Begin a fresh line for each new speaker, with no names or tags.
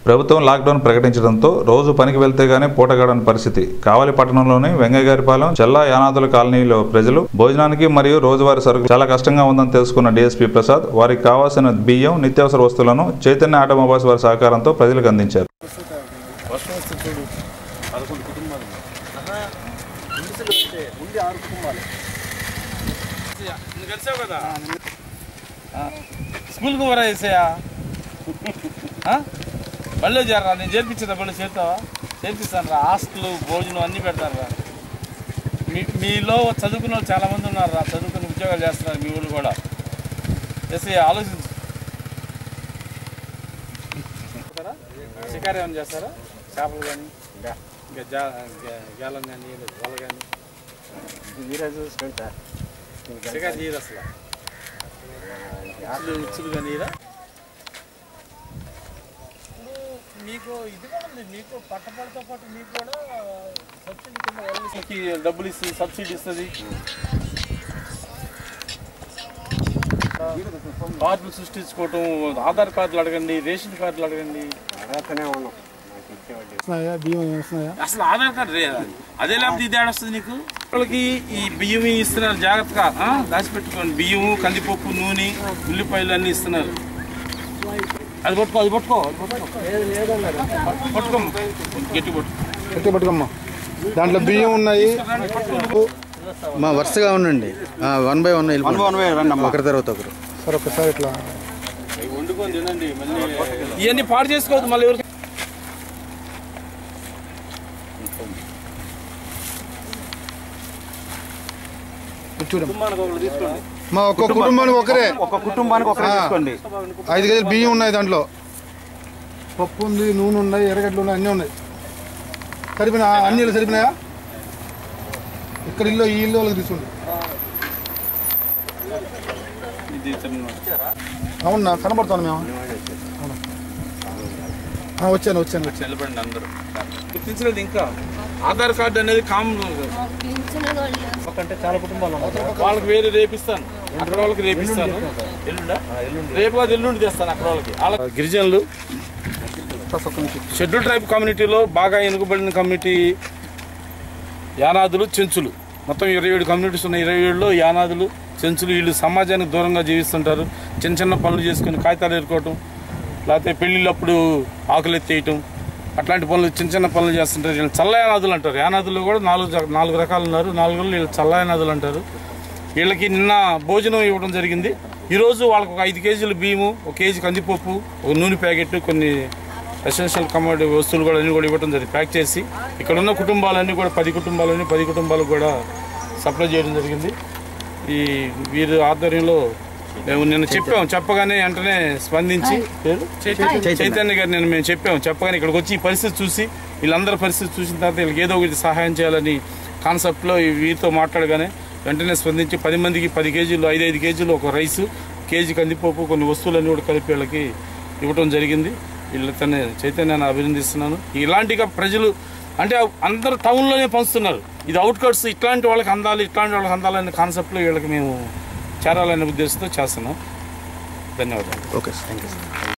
ప్రభుత్వం లాక్డౌన్ ప్రకటించడంతో రోజు పనికి వెళ్తే గానీ పూటగడని పరిస్థితి కావలి పట్టణంలోని వెంగగారిపాలెం చెల్లా యానాదుల కాలనీలో ప్రజలు భోజనానికి మరియు రోజువారీ సరుకు చాలా కష్టంగా ఉందని తెలుసుకున్న డీఎస్పీ ప్రసాద్ వారికి కావాల్సిన బియ్యం నిత్యావసర వస్తువులను చైతన్య ఆటోమొబైల్స్ వారి సహకారంతో ప్రజలకు అందించారు
వర్షం వస్తే చూడు పదకొండు కుటుంబాలు ఉంది ఆరు కుటుంబాలు
నువ్వు కలిసావు కదా స్కూల్కి పోరా వేసాయా బళ్ళు చేరరా నేను చేర్పించేదా బళ్ళు చేరుతావా చేర్పిస్తాను రా హాస్టల్ భోజనం అన్నీ పెడతారు రా మీ మీలో చదువుకున్న వాళ్ళు చాలా మంది ఉన్నారు రా చదువుకుని ఉద్యోగాలు చేస్తున్నారు మీ ఊళ్ళు కూడా చేసి ఆలోచించు చేస్తారా? షికారు ఏమైనా చేస్తారా చేపలు కానీ ఇంకా జా గా- గాలం కానీ వల కానీ
మీరే చూసుకోండి సార్
షికారు చేయరు అసలు ఉచ్చులు ఉచ్చులు కానీ ఇరా మీకు ఇది కూడా ఉంది మీకు పట్టపడితో పాటు మీకు కూడా సబ్సిడీ కింద వాళ్ళకి డబ్బులు ఇస్తుంది సబ్సిడీ ఇస్తుంది కార్డులు సృష్టించుకోవటం ఆధార్ కార్డులు అడగండి రేషన్ కార్డులు అడగండి
అడగతనే ఉన్నాం మాకు ఇచ్చేవాడి
వస్తున్నాయా బియ్యం వస్తున్నాయా
అసలు ఆధార్ కార్డు రే అది. అదే లేకపోతే ఇది వస్తుంది నీకు వాళ్ళకి ఈ బియ్యం ఇస్తున్నారు జాగ్రత్తగా ఆ? దాచిపెట్టుకోండి బియ్యము కందిపప్పు నూనె ఉల్లిపాయలు అన్నీ ఇస్తున్నారు అది పట్టుకో అది పట్టుకో అది పట్టుకో పట్టుకో గట్టి పట్టుకో
గట్టి పట్టుకోమ్మా దాంట్లో బియ్యం ఉన్నాయి
మా వరుసగా ఉండండి వన్ బై వన్ వెళ్ళిపోండి ఒకరి తర్వాత ఒకరు
సార్ ఒకసారి ఇట్లా
వండుకొని తినండి మళ్ళీ ఇవన్నీ పాడు చేసుకోవద్దు మళ్ళీ ఎవరికి
ఇటు చూడమ్మా
కుటుంబానికి ఒకరు తీసుకోండి
మా ఒక్క కుటుంబానికి ఒకరే
ఒక కుటుంబానికి ఒకరు
ఆ.
తీసుకోండి
ఐదు కేజీలు బియ్యం ఉన్నాయి దాంట్లో పప్పు ఉంది నూనె ఉన్నాయి ఎర్రగడ్డలు ఉన్నాయి అన్నీ ఉన్నాయి సరిపోయినా అన్ని ఇల్లు సరిపోయినాయా ఇక్కడ ఇల్లు ఈ ఇల్లు వాళ్ళకి తీసుకోండి
ఇది తిన్నాను.
అవునా కనబడుతాను మేము అవునా. ఆ, వచ్చాను వచ్చాను వచ్చాను
నిలబడండి అందరూ గుర్తించలేదు ఇంకా ఆధార్ కార్డు అనేది కామన్
అంటే చాలా కుటుంబాలు ఉన్నాయి
వాళ్ళకి వేరే రేపిస్తాను అక్కడ వాళ్ళకి రేపిస్తాను ఎల్లుండా రేపు కాదు ఎల్లుండి తెస్తాను అక్కడ వాళ్ళకి వాళ్ళ గిరిజనులు షెడ్యూల్ ట్రైబ్ కమ్యూనిటీలో బాగా ఎనుకబడిన కమ్యూనిటీ యానాదులు చెంచులు మొత్తం ఇరవై ఏడు కమ్యూనిటీస్ ఉన్నాయి ఇరవై ఏడులో యానాదులు చెంచులు వీళ్ళు సమాజానికి దూరంగా జీవిస్తుంటారు చిన్న చిన్న పనులు చేసుకుని కాగితాలు ఎరుకోవటం లేకపోతే పెళ్ళిళ్ళప్పుడు ఆకులు ఎత్తేయటం అట్లాంటి పనులు చిన్న చిన్న పనులు చేస్తుంటారు వీళ్ళు చల్ల యానాదులు అంటారు యానాదుల్లో కూడా నాలుగు జ- నాలుగు రకాలు ఉన్నారు నాలుగు వీళ్ళు చల్ల యానాదులు అంటారు వీళ్ళకి నిన్న భోజనం ఇవ్వడం జరిగింది ఈరోజు వాళ్ళకి ఒక ఐదు కేజీలు బియ్యము ఒక కేజీ కందిపప్పు ఒక నూనె ప్యాకెట్ కొన్ని ఎసెన్షియల్ కమోడిటీ వస్తువులు కూడా అన్ని కూడా ఇవ్వడం జరిగింది ప్యాక్ చేసి ఇక్కడ ఉన్న కుటుంబాలన్నీ కూడా పది కుటుంబాలని పది కుటుంబాలకు కూడా సప్లై చేయడం జరిగింది ఈ వీరి ఆధ్వర్యంలో మేము నిన్న చెప్పాం చెప్పగానే వెంటనే స్పందించి పేరు? చైతన్య గారు నేను మేము చెప్పాం చెప్పగానే ఇక్కడికి వచ్చి ఈ పరిస్థితి చూసి వీళ్ళందరి పరిస్థితి చూసిన తర్వాత వీళ్ళకి ఏదో ఒకటి సహాయం చేయాలని కాన్సెప్ట్లో ఈ వీరితో మాట్లాడగానే వెంటనే స్పందించి పది మందికి పది కేజీలు ఐదు ఐదు కేజీలు ఒక రైసు కేజీ కందిపప్పు కొన్ని వస్తువులన్నీ కూడా కలిపి వీళ్ళకి ఇవ్వడం జరిగింది వీళ్ళతోనే చైతన్యాన్ని అభినందిస్తున్నాను ఇలాంటిగా ప్రజలు అంటే అందరు టౌన్లోనే పంచుతున్నారు ఇది అవుట్కట్స్ ఇట్లాంటి వాళ్ళకి అందాలి ఇట్లాంటి వాళ్ళకి అందాలనే కాన్సెప్ట్లో వీళ్ళకి మేము చేరాలనే ఉద్దేశంతో చేస్తున్నాం ధన్యవాదాలు
ఓకే థ్యాంక్ యూ